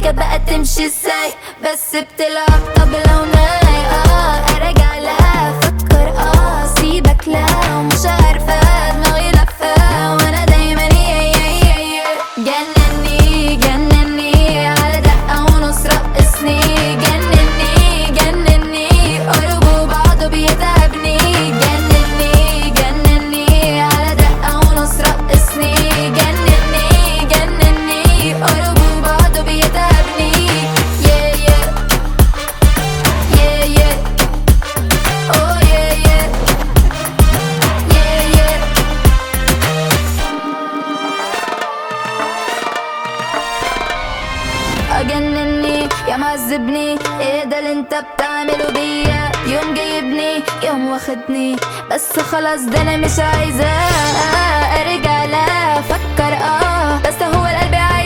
السكة بقى تمشي ازاي بس بتلعب طبلة وناي اه ارجع لا افكر اه سيبك لا ومش عارفة دماغي لفة وانا دايما يا يا يا يا جنني جنني على دقة ونص رقصني جنني جنني قربوا بعضه بيتعبني جنني جنني على دقة ونص رقصني جنني جنني قربوا بعضه بيتعبني yeah yeah yeah yeah oh yeah yeah yeah yeah اجنني يا معذبني ايه ده اللي انت بتعمله بيا يوم جايبني يوم واخدني بس خلاص ده انا مش عايزة ارجع لا افكر اه بس هو القلب عايز